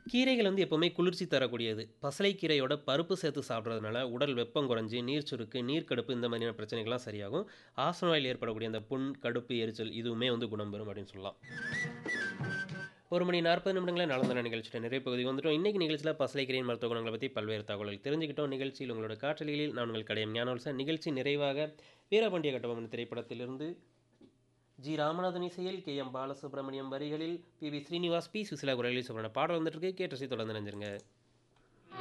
கீரைகள் வந்து எப்பவுமே குளிர்ச்சி தரக்கூடியது. பசலைக்கீரையோட பருப்பு சேர்த்து சாப்பிடுறதுனால உடல் வெப்பம் குறைஞ்சு, நீர் சுருக்கு, நீர் கடுப்பு இந்த மாதிரியான பிரச்சனைகள்லாம் சரியாகும். ஆசனவாயில் ஏற்படக்கூடிய அந்த புண், கடுப்பு, எரிச்சல் இதுவுமே வந்து குணம் பெறும் அப்படின்னு சொல்லலாம். 1 மணி 40 நிமிடங்கள நாளந்தன நிகழ்ச்சியோட நிறைவு பகுதிக்கு வந்துட்டோம். இன்னைக்கு நிகழ்ச்சியில பசலைக்கீரையின் மருத்துவ குணங்கள பத்தி பல்வேறு தகவல்கள் தெரிஞ்சுக்கிட்டோம். நிகழ்ச்சியில் உங்களோட காற்றலைகளில் நான் உங்கள் கடையம் ஞானவல்சன். நிகழ்ச்சி நிறைவாக வீரபாண்டிய கட்டபொம்மன் திரைப்படத்திலிருந்து ஜி. ராமநாதன் இசையில், கே. எம். பாலசுப்ரமணியம் வரிகளில், P. V. Srinivas, P. Susheela குரலில் சூப்பரான பாடல் வந்துட்டு இருக்கு. கேட்டு ரசித்து தொடர்ந்து இணைஞ்சிருங்க.